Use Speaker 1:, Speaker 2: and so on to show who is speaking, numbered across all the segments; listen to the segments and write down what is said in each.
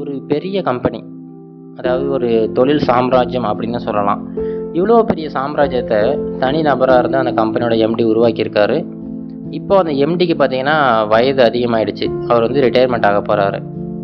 Speaker 1: ஒரு பெரிய கம்பெனி அதாவது ஒரு தொழில் சாம்ராஜ்யம் அப்படின்னு சொல்லலாம் இவ்வளோ பெரிய சாம்ராஜ்யத்தை தனி நபராக இருந்து அந்த கம்பெனியோட எம்டி உருவாக்கியிருக்காரு இப்போ அந்த எம்டிக்கு பார்த்தீங்கன்னா வயது அதிகமாயிடுச்சு அவர் வந்து ரிட்டையர்மெண்ட் ஆக போகிறாரு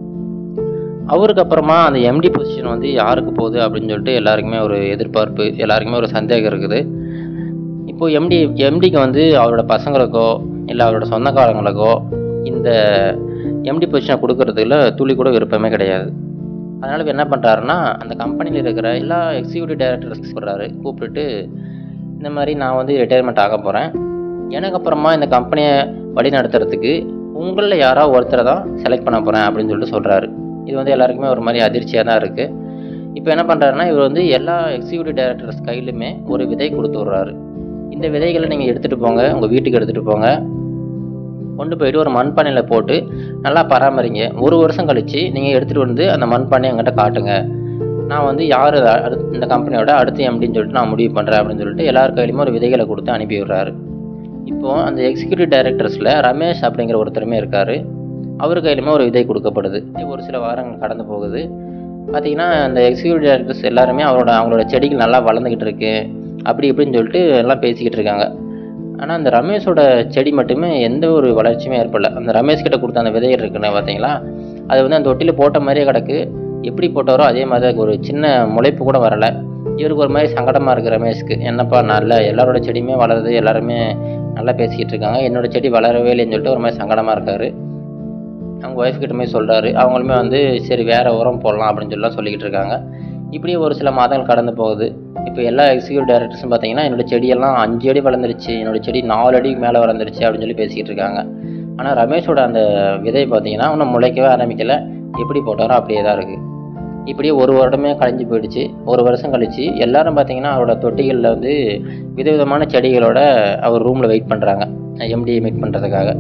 Speaker 1: அவருக்கு அப்புறமா அந்த எம்டி பொசிஷன் வந்து யாருக்கு போகுது அப்படின்னு சொல்லிட்டு எல்லாருக்குமே ஒரு எதிர்பார்ப்பு எல்லாருக்குமே ஒரு சந்தேகம் இருக்குது இப்போது எம்டி எம்டிக்கு வந்து அவரோட பசங்களுக்கோ இல்லை அவரோட சொந்தக்காரங்களுக்கோ இந்த எம்டி பொசிஷனை கொடுக்கறதுல துளி கூட விருப்பமே கிடையாது அதனால் இப்போ என்ன பண்ணுறாருன்னா அந்த கம்பெனியில் இருக்கிற எல்லா எக்ஸிக்யூட்டிவ் டைரக்டர்ஸ் சொல்கிறாரு கூப்பிட்டுட்டு இந்த மாதிரி நான் வந்து ரிட்டையர்மெண்ட் ஆக போகிறேன் எனக்கு அப்புறமா இந்த கம்பெனியை வழி நடத்துறதுக்கு உங்களில் யாராவது ஒருத்தரை தான் செலக்ட் பண்ண போகிறேன் அப்படின்னு சொல்லிட்டு சொல்கிறாரு இது வந்து எல்லாருக்குமே ஒரு மாதிரி அதிர்ச்சியாக தான் இருக்குது இப்போ என்ன பண்ணுறாருன்னா இவர் வந்து எல்லா எக்ஸிக்யூட்டிவ் டைரக்டர்ஸ் கையிலுமே ஒரு விதை கொடுத்து விட்றாரு இந்த விதைகளை நீங்கள் எடுத்துகிட்டு போங்க உங்கள் வீட்டுக்கு எடுத்துகிட்டு போங்க கொண்டு போயிட்டு ஒரு மண்பானையில் போட்டு நல்லா பராமரிங்க ஒரு வருஷம் கழித்து நீங்கள் எடுத்துகிட்டு வந்து அந்த மண்பானையை என்கிட்ட காட்டுங்க நான் வந்து யார் அடுத்து இந்த கம்பெனியோட அடுத்து எம்டின்னு சொல்லிட்டு நான் முடிவு பண்ணுறேன் அப்படின்னு சொல்லிட்டு எல்லார் கையிலுமே ஒரு விதைகளை கொடுத்து அனுப்பி விடுறாரு இப்போது அந்த எக்ஸிக்யூட்டிவ் டைரக்டர்ஸில் ரமேஷ் அப்படிங்கிற ஒருத்தருமே இருக்கார் அவர் கையிலுமே ஒரு விதை கொடுக்கப்படுது ஒரு சில வாரங்கள் கடந்து போகுது பார்த்தீங்கன்னா அந்த எக்ஸிக்யூட்டிவ் டைரக்டர்ஸ் எல்லாருமே அவரோட அவங்களோட செடிகள் நல்லா வளர்ந்துக்கிட்டு இருக்கு அப்படி இப்படின்னு சொல்லிட்டு எல்லாம் பேசிக்கிட்டு இருக்காங்க ஆனால் அந்த ரமேஷோட செடி மட்டுமே எந்த ஒரு வளர்ச்சியுமே ஏற்படல அந்த ரமேஷ் கிட்ட கொடுத்த அந்த விதைகள் இருக்குன்னு பார்த்தீங்களா அது வந்து அந்த தொட்டியில் போட்ட மாதிரியே கிடக்கு எப்படி போட்டாரோ அதே மாதிரி அதுக்கு ஒரு சின்ன முளைப்பு கூட வரலை இவருக்கு ஒரு மாதிரி சங்கடமாக இருக்குது ரமேஷ்க்கு என்னப்பா நல்ல எல்லாரோட செடியுமே வளருது எல்லாருமே நல்லா பேசிக்கிட்டு இருக்காங்க என்னோட செடி வளரவே இல்லைன்னு சொல்லிட்டு ஒரு மாதிரி சங்கடமாக இருக்காரு அவங்க ஒய்ஃப் கிட்ட போய் சொல்கிறாரு அவங்களுமே வந்து சரி வேறு உரம் போடலாம் அப்படின்னு சொல்லலாம் சொல்லிக்கிட்டு இருக்காங்க இப்படியே ஒரு சில மாதங்கள் கடந்து போகுது இப்போ எல்லா எக்ஸிக்யூட்டிவ் டைரக்டர்ஸும் பார்த்தீங்கன்னா என்னோட செடியெல்லாம் அஞ்சு அடி வளர்ந்துருச்சு என்னோட செடி நாலு அடிக்கு மேலே வளர்ந்துருச்சு அப்படின்னு சொல்லி பேசிக்கிட்டு இருக்காங்க ஆனால் ரமேஷோட அந்த விதை பார்த்தீங்கன்னா இன்னும் முளைக்கவே ஆரம்பிக்கல எப்படி போட்டாரோ அப்படியே தான் இருக்குது இப்படியே ஒரு வருடமே கழிஞ்சு போயிடுச்சு ஒரு வருஷம் கழிச்சு எல்லாரும் பார்த்தீங்கன்னா அவரோட தொட்டிகளில் வந்து விதவிதமான செடிகளோட அவர் ரூமில் வெயிட் பண்ணுறாங்க எம்டியை மீட் பண்ணுறதுக்காக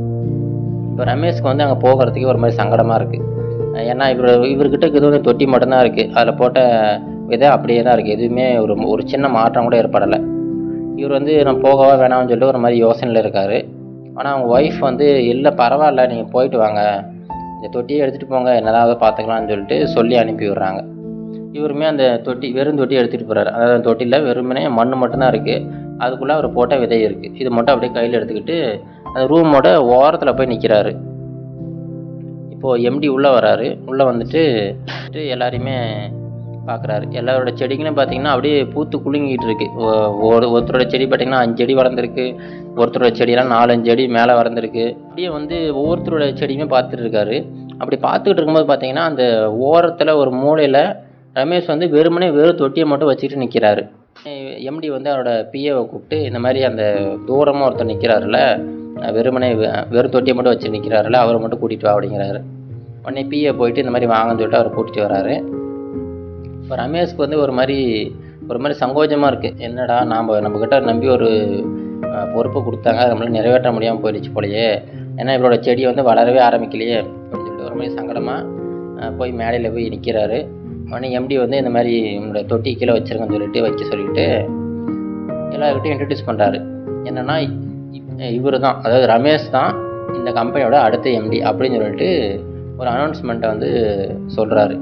Speaker 1: இப்போ ரமேஷ்க்கு வந்து அங்கே போகிறதுக்கு ஒரு மாதிரி சங்கடமாக இருக்குது ஏன்னா இவர் இவர்கிட்ட இருக்கிறது வந்து தொட்டி மட்டும்தான் இருக்குது அதில் போட்ட விதை அப்படியே தான் இருக்குது எதுவுமே ஒரு ஒரு சின்ன மாற்றம் கூட ஏற்படலை இவர் வந்து நான் போகவா வேணாம்னு சொல்லிட்டு ஒரு மாதிரி யோசனையில் இருக்கார் ஆனால் அவங்க ஒய்ஃப் வந்து இல்லை பரவாயில்ல நீங்கள் போயிட்டு வாங்க இந்த தொட்டியை எடுத்துகிட்டு போங்க என்னதாவது பார்த்துக்கலாம்னு சொல்லிட்டு சொல்லி அனுப்பி விடுறாங்க இவருமே அந்த தொட்டி வெறும் தொட்டி எடுத்துகிட்டு போகிறாரு அதாவது அந்த தொட்டியில் வெறுமனே மண் மட்டும்தான் இருக்குது அதுக்குள்ளே அவர் போட்ட விதை இருக்குது இது மட்டும் அப்படியே கையில் எடுத்துக்கிட்டு அந்த ரூமோட ஓரத்தில் போய் நிற்கிறாரு இப்போது எம்டி உள்ளே வராரு உள்ளே வந்துட்டு எல்லாரையுமே பார்க்குறாரு எல்லாரோட செடிகளும் பார்த்தீங்கன்னா அப்படியே பூத்து குலுங்கிட்டு இருக்கு ஒரு ஒருத்தரோட செடி பார்த்தீங்கன்னா அஞ்சு அடி வளர்ந்துருக்கு ஒருத்தரோட செடியெல்லாம் நாலஞ்சு அடி மேலே வளர்ந்துருக்கு அப்படியே வந்து ஒவ்வொருத்தரோட செடியுமே பார்த்துட்டு இருக்காரு அப்படி பார்த்துக்கிட்டு இருக்கும்போது பார்த்தீங்கன்னா அந்த ஓரத்தில் ஒரு மூலையில் ரமேஷ் வந்து வெறுமனே வெறும் தொட்டியை மட்டும் வச்சுக்கிட்டு நிற்கிறாரு எம்டி வந்து அவரோட பிஏவை கூப்பிட்டு இந்த மாதிரி அந்த தூரமாக ஒருத்தர் நிற்கிறாருல வெறுமனே வெறும் தொட்டியை மட்டும் வச்சு நிற்கிறாருல அவரை மட்டும் கூட்டிகிட்டு வா அப்படிங்கிறாரு உடனே பிஏ போயிட்டு இந்த மாதிரி வாங்கன்னு சொல்லிட்டு அவரை கூட்டிகிட்டு வராரு இப்போ ரமேஷ்க்கு வந்து ஒரு மாதிரி ஒரு மாதிரி சங்கோஜமாக இருக்குது என்னடா நாம் நம்மக்கிட்ட நம்பி ஒரு பொறுப்பு கொடுத்தாங்க நம்மளால நிறைவேற்ற முடியாமல் போயிடுச்சு போலையே ஏன்னா இவரோட செடி வந்து வளரவே ஆரம்பிக்கலையே அப்படின்னு சொல்லிட்டு ஒரு மாதிரி சங்கடமாக போய் மேடையில் போய் நிற்கிறாரு உடனே எம்டி வந்து இந்த மாதிரி உங்களோட தொட்டி கீழே வச்சுருங்கன்னு சொல்லிட்டு வைக்க சொல்லிட்டு எல்லாருக்கிட்டையும் இன்ட்ரடியூஸ் பண்ணுறாரு என்னென்னா இவர் தான் அதாவது ரமேஷ் தான் இந்த கம்பெனியோட அடுத்த எம்டி அப்படின்னு சொல்லிட்டு ஒரு அனௌன்ஸ்மெண்ட்டை வந்து சொல்கிறாரு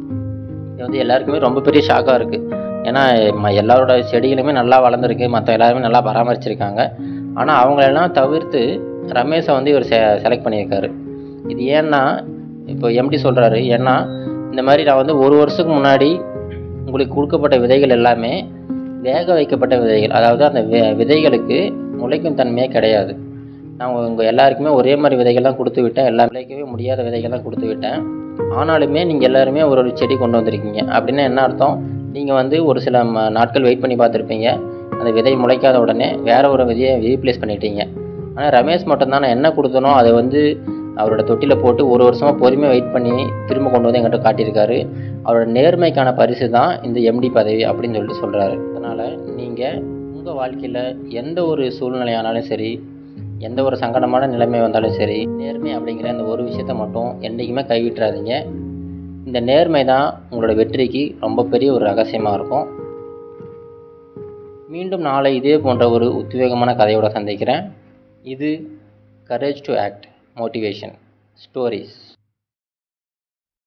Speaker 1: இது வந்து எல்லாருக்குமே ரொம்ப பெரிய ஷாக்காக இருக்குது ஏன்னா எல்லாரோட செடிகளுமே நல்லா வளர்ந்துருக்கு மற்ற எல்லாருமே நல்லா பராமரிச்சிருக்காங்க ஆனால் அவங்களெல்லாம் தவிர்த்து ரமேஷை வந்து இவர் செ செலக்ட் பண்ணியிருக்காரு இது ஏன்னா இப்போ எம்டி சொல்கிறாரு ஏன்னா இந்த மாதிரி நான் வந்து ஒரு வருஷத்துக்கு முன்னாடி உங்களுக்கு கொடுக்கப்பட்ட விதைகள் எல்லாமே வேக வைக்கப்பட்ட விதைகள் அதாவது அந்த விதைகளுக்கு முளைக்கும் தன்மையே கிடையாது நான் உங்கள் எல்லாருக்குமே ஒரே மாதிரி விதைகள் தான் கொடுத்து விட்டேன் எல்லா விளைக்கவே முடியாத விதைகள் தான் கொடுத்து விட்டேன் ஆனாலுமே நீங்கள் எல்லாருமே ஒரு ஒரு செடி கொண்டு வந்திருக்கீங்க அப்படின்னா என்ன அர்த்தம் நீங்கள் வந்து ஒரு சில நாட்கள் வெயிட் பண்ணி பார்த்துருப்பீங்க அந்த விதை முளைக்காத உடனே வேற ஒரு விதையை ரீப்ளேஸ் பண்ணிட்டீங்க ஆனால் ரமேஷ் மட்டும்தான் நான் என்ன கொடுத்தனோ அதை வந்து அவரோட தொட்டியில் போட்டு ஒரு வருஷமாக பொறுமையாக வெயிட் பண்ணி திரும்ப கொண்டு வந்து எங்கிட்ட காட்டியிருக்காரு அவரோட நேர்மைக்கான பரிசு தான் இந்த எம்டி பதவி அப்படின்னு சொல்லிட்டு சொல்கிறாரு அதனால் நீங்கள் உங்கள் வாழ்க்கையில் எந்த ஒரு சூழ்நிலையானாலும் சரி எந்த ஒரு சங்கடமான நிலைமை வந்தாலும் சரி நேர்மை அப்படிங்கிற அந்த ஒரு விஷயத்த மட்டும் என்றைக்குமே கைவிட்டுறாதீங்க இந்த நேர்மை தான் உங்களோட வெற்றிக்கு ரொம்ப பெரிய ஒரு ரகசியமாக இருக்கும் மீண்டும் நாளை இதே போன்ற ஒரு உத்வேகமான கதையோட சந்திக்கிறேன் இது courage to act motivation stories